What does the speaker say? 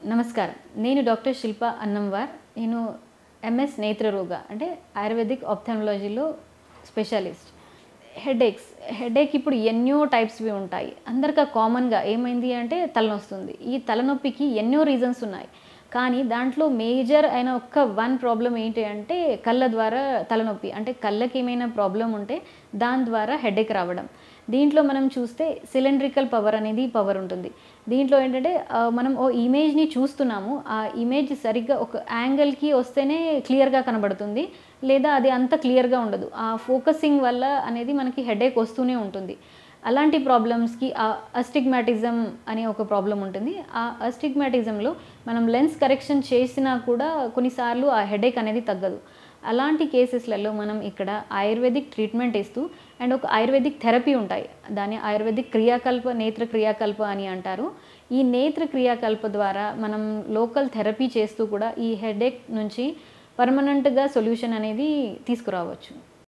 నమస్కారం నేను డాక్టర్ శిల్ప అన్నంవార్ నేను ఎంఎస్ నేత్రరోగ అంటే ఆయుర్వేదిక్ ఆప్థాలజీలో స్పెషలిస్ట్ హెడేక్స్ హెడేక్ ఇప్పుడు ఎన్నో టైప్స్వి ఉంటాయి అందరికీ కామన్గా ఏమైంది అంటే తలనొస్తుంది ఈ తలనొప్పికి ఎన్నో రీజన్స్ ఉన్నాయి కానీ దాంట్లో మేజర్ అయిన ఒక్క వన్ ప్రాబ్లం ఏంటి అంటే కళ్ళ ద్వారా తలనొప్పి అంటే కళ్ళకి ఏమైనా ప్రాబ్లం ఉంటే దాని ద్వారా హెడేక్ రావడం దీంట్లో మనం చూస్తే సిలిండ్రికల్ పవర్ అనేది పవర్ ఉంటుంది దీంట్లో ఏంటంటే ఆ, మనం ఓ ఇమేజ్ని చూస్తున్నాము ఆ ఇమేజ్ సరిగ్గా ఒక యాంగిల్కి వస్తేనే క్లియర్గా కనబడుతుంది లేదా అది అంత క్లియర్గా ఉండదు ఆ ఫోకసింగ్ వల్ల అనేది మనకి హెడేక్ వస్తూనే ఉంటుంది అలాంటి ప్రాబ్లమ్స్కి ఆ అస్టిగ్మాటిజం అనే ఒక ప్రాబ్లం ఉంటుంది ఆ అస్టిగ్మాటిజంలో మనం లెన్స్ కరెక్షన్ చేసినా కూడా కొన్నిసార్లు ఆ హెడేక్ అనేది తగ్గదు అలాంటి కేసెస్లలో మనం ఇక్కడ ఆయుర్వేదిక్ ట్రీట్మెంట్ ఇస్తూ అండ్ ఒక ఆయుర్వేదిక్ థెరపీ ఉంటాయి దాన్ని ఆయుర్వేదిక్ క్రియాకల్ప నేత్ర క్రియాకల్ప అని అంటారు ఈ నేత్ర క్రియాకల్ప ద్వారా మనం లోకల్ థెరపీ చేస్తూ కూడా ఈ హెడేక్ నుంచి పర్మనెంట్గా సొల్యూషన్ అనేది తీసుకురావచ్చు